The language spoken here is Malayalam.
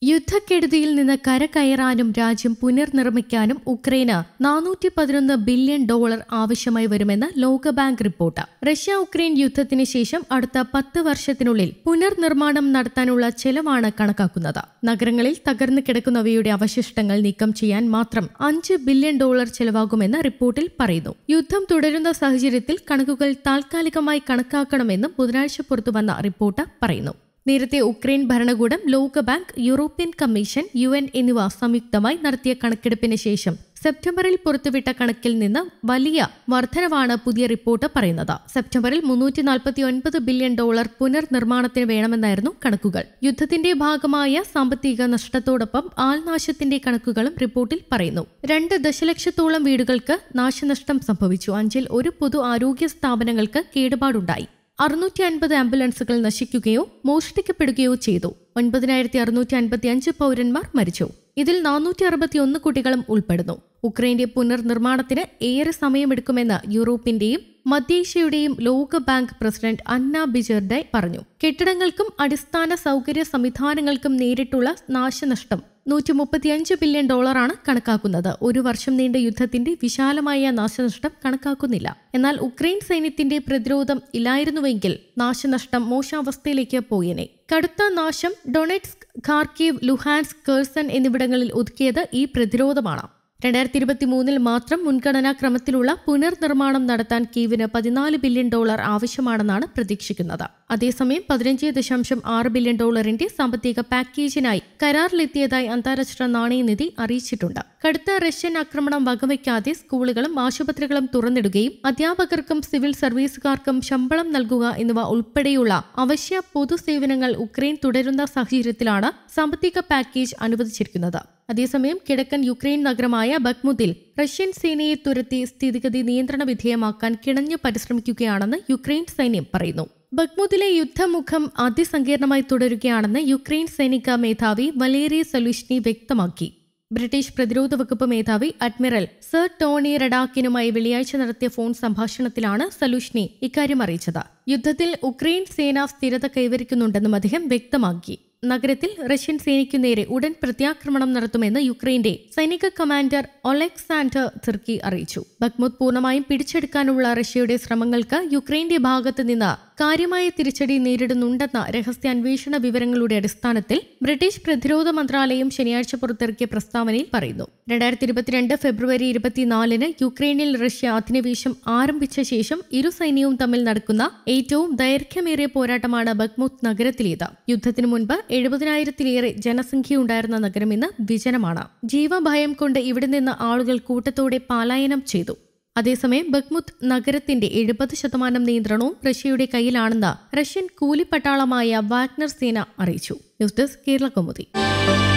യുദ്ധക്കെടുതിയിൽ നിന്ന് കരകയറാനും രാജ്യം പുനർനിർമ്മിക്കാനും ഉക്രൈന് നാനൂറ്റി പതിനൊന്ന് ബില്യൺ ഡോളർ ആവശ്യമായി വരുമെന്ന് ലോകബാങ്ക് റിപ്പോർട്ട് റഷ്യ ഉക്രൈൻ യുദ്ധത്തിന് ശേഷം അടുത്ത പത്ത് വർഷത്തിനുള്ളിൽ പുനർനിർമ്മാണം നടത്താനുള്ള ചെലവാണ് കണക്കാക്കുന്നത് നഗരങ്ങളിൽ തകർന്നു കിടക്കുന്നവയുടെ അവശിഷ്ടങ്ങൾ നീക്കം ചെയ്യാൻ മാത്രം അഞ്ച് ബില്യൺ ഡോളർ ചെലവാകുമെന്ന് റിപ്പോർട്ടിൽ പറയുന്നു യുദ്ധം തുടരുന്ന സാഹചര്യത്തിൽ കണക്കുകൾ താൽക്കാലികമായി കണക്കാക്കണമെന്നും ബുധനാഴ്ച പുറത്തുവന്ന റിപ്പോർട്ട് പറയുന്നു നേരത്തെ ഉക്രൈൻ ഭരണകൂടം ലോകബാങ്ക് യൂറോപ്യൻ കമ്മീഷൻ യു എൻ എന്നിവ സംയുക്തമായി നടത്തിയ കണക്കെടുപ്പിന് ശേഷം സെപ്റ്റംബറിൽ പുറത്തുവിട്ട കണക്കിൽ നിന്ന് വലിയ വർധനവാണ് പുതിയ റിപ്പോർട്ട് പറയുന്നത് സെപ്റ്റംബറിൽ മുന്നൂറ്റി നാൽപ്പത്തി ഒൻപത് ബില്യൺ ഡോളർ പുനർനിർമ്മാണത്തിന് വേണമെന്നായിരുന്നു കണക്കുകൾ യുദ്ധത്തിന്റെ ഭാഗമായ സാമ്പത്തിക നഷ്ടത്തോടൊപ്പം ആൾനാശത്തിന്റെ കണക്കുകളും റിപ്പോർട്ടിൽ പറയുന്നു രണ്ട് ദശലക്ഷത്തോളം വീടുകൾക്ക് നാശനഷ്ടം സംഭവിച്ചു അഞ്ചിൽ ഒരു പൊതു ആരോഗ്യ സ്ഥാപനങ്ങൾക്ക് കേടുപാടുണ്ടായി അറുന്നൂറ്റി അൻപത് ആംബുലൻസുകൾ നശിക്കുകയോ മോഷ്ടിക്കപ്പെടുകയോ ചെയ്തു ഒൻപതിനായിരത്തി അറുന്നൂറ്റി അൻപത്തി അഞ്ച് പൗരന്മാർ മരിച്ചു ഇതിൽ നാനൂറ്റി അറുപത്തി ഒന്ന് കുട്ടികളും ഉൾപ്പെടുന്നു ഉക്രൈന്റെ പുനർനിർമ്മാണത്തിന് ഏറെ സമയമെടുക്കുമെന്ന് യൂറോപ്പിന്റെയും മധ്യേഷ്യയുടെയും ലോകബാങ്ക് പ്രസിഡന്റ് അന്ന ബിജർഡെ പറഞ്ഞു കെട്ടിടങ്ങൾക്കും അടിസ്ഥാന സൗകര്യ സംവിധാനങ്ങൾക്കും നേരിട്ടുള്ള നാശനഷ്ടം നൂറ്റി മുപ്പത്തിയഞ്ച് ബില്യൺ ഡോളറാണ് കണക്കാക്കുന്നത് ഒരു വർഷം നീണ്ട യുദ്ധത്തിന്റെ വിശാലമായ നാശനഷ്ടം കണക്കാക്കുന്നില്ല എന്നാൽ ഉക്രൈൻ സൈന്യത്തിന്റെ പ്രതിരോധം ഇല്ലായിരുന്നുവെങ്കിൽ നാശനഷ്ടം മോശാവസ്ഥയിലേക്ക് പോയേനെ കടുത്ത നാശം ഡൊണറ്റ്സ്ക് ഖാർക്കീവ് ലുഹാൻസ്ക് കേഴ്സൺ എന്നിവിടങ്ങളിൽ ഒതുക്കിയത് ഈ പ്രതിരോധമാണ് രണ്ടായിരത്തി ഇരുപത്തി മൂന്നിൽ മാത്രം മുൻഗണനാ ക്രമത്തിലുള്ള പുനർനിർമ്മാണം നടത്താൻ കീവിന് പതിനാല് ബില്യൺ ഡോളർ ആവശ്യമാണെന്നാണ് പ്രതീക്ഷിക്കുന്നത് അതേസമയം പതിനഞ്ച് ദശാംശം ആറ് ബില്യൺ ഡോളറിന്റെ സാമ്പത്തിക പാക്കേജിനായി കരാറിലെത്തിയതായി അന്താരാഷ്ട്ര നാണയനിധി അറിയിച്ചിട്ടുണ്ട് കടുത്ത റഷ്യൻ ആക്രമണം വകവയ്ക്കാതെ സ്കൂളുകളും ആശുപത്രികളും തുറന്നിടുകയും അധ്യാപകർക്കും സിവിൽ സർവീസുകാർക്കും ശമ്പളം നൽകുക എന്നിവ ഉൾപ്പെടെയുള്ള അവശ്യ പൊതുസേവനങ്ങൾ ഉക്രൈൻ തുടരുന്ന സാഹചര്യത്തിലാണ് സാമ്പത്തിക പാക്കേജ് അനുവദിച്ചിരിക്കുന്നത് അതേസമയം കിഴക്കൻ യുക്രൈൻ നഗരമായ ബക്മുദിൽ റഷ്യൻ സേനയെ തുരത്തി സ്ഥിതിഗതി നിയന്ത്രണ വിധേയമാക്കാൻ കിണഞ്ഞു പരിശ്രമിക്കുകയാണെന്ന് യുക്രൈൻ സൈന്യം പറയുന്നു ബക്മുദിലെ യുദ്ധമുഖം അതിസങ്കീർണമായി തുടരുകയാണെന്ന് യുക്രൈൻ സൈനിക മേധാവി വലേറി സൊലുഷ്നി വ്യക്തമാക്കി ബ്രിട്ടീഷ് പ്രതിരോധ വകുപ്പ് മേധാവി അഡ്മിറൽ സർ ടോണി റഡാക്കിനുമായി വെള്ളിയാഴ്ച നടത്തിയ ഫോൺ സംഭാഷണത്തിലാണ് സലുഷ്നി ഇക്കാര്യം അറിയിച്ചത് യുദ്ധത്തിൽ ഉക്രൈൻ സേന സ്ഥിരത കൈവരിക്കുന്നുണ്ടെന്നും അദ്ദേഹം വ്യക്തമാക്കി നഗരത്തിൽ റഷ്യൻ സേനയ്ക്കു നേരെ ഉടൻ പ്രത്യാക്രമണം നടത്തുമെന്ന് യുക്രൈന്റെ സൈനിക കമാൻഡർ ഒലക്സാൻഡർ തിർക്കി അറിയിച്ചു ബക്മുത് പൂർണ്ണമായും പിടിച്ചെടുക്കാനുള്ള റഷ്യയുടെ ശ്രമങ്ങൾക്ക് യുക്രൈന്റെ ഭാഗത്ത് നിന്ന് കാര്യമായ തിരിച്ചടി നേരിടുന്നുണ്ടെന്ന രഹസ്യാന്വേഷണ വിവരങ്ങളുടെ അടിസ്ഥാനത്തിൽ ബ്രിട്ടീഷ് പ്രതിരോധ മന്ത്രാലയം ശനിയാഴ്ച പുറത്തിറക്കിയ പ്രസ്താവനയിൽ പറയുന്നു രണ്ടായിരത്തി ഇരുപത്തിരണ്ട് ഫെബ്രുവരി ഇരുപത്തിനാലിന് യുക്രൈനിൽ റഷ്യ അധിനിവേശം ആരംഭിച്ച ശേഷം ഇരു സൈന്യവും തമ്മിൽ നടക്കുന്ന ഏറ്റവും ദൈർഘ്യമേറിയ പോരാട്ടമാണ് ബക്മുത് നഗരത്തിലേത് യുദ്ധത്തിനു മുൻപ് എഴുപതിനായിരത്തിലേറെ ജനസംഖ്യയുണ്ടായിരുന്ന നഗരം ഇന്ന് വിജനമാണ് ജീവഭയം കൊണ്ട് ഇവിടെ നിന്ന് ആളുകൾ കൂട്ടത്തോടെ പലായനം ചെയ്തു അതേസമയം ബക്മുത്ത് നഗരത്തിന്റെ എഴുപത് ശതമാനം നിയന്ത്രണവും റഷ്യയുടെ കയ്യിലാണെന്ന് റഷ്യൻ കൂലിപ്പട്ടാളമായ വാഗ്നർ സേന അറിയിച്ചു ന്യൂസ് ഡെസ്ക് കേരള കൗമുദി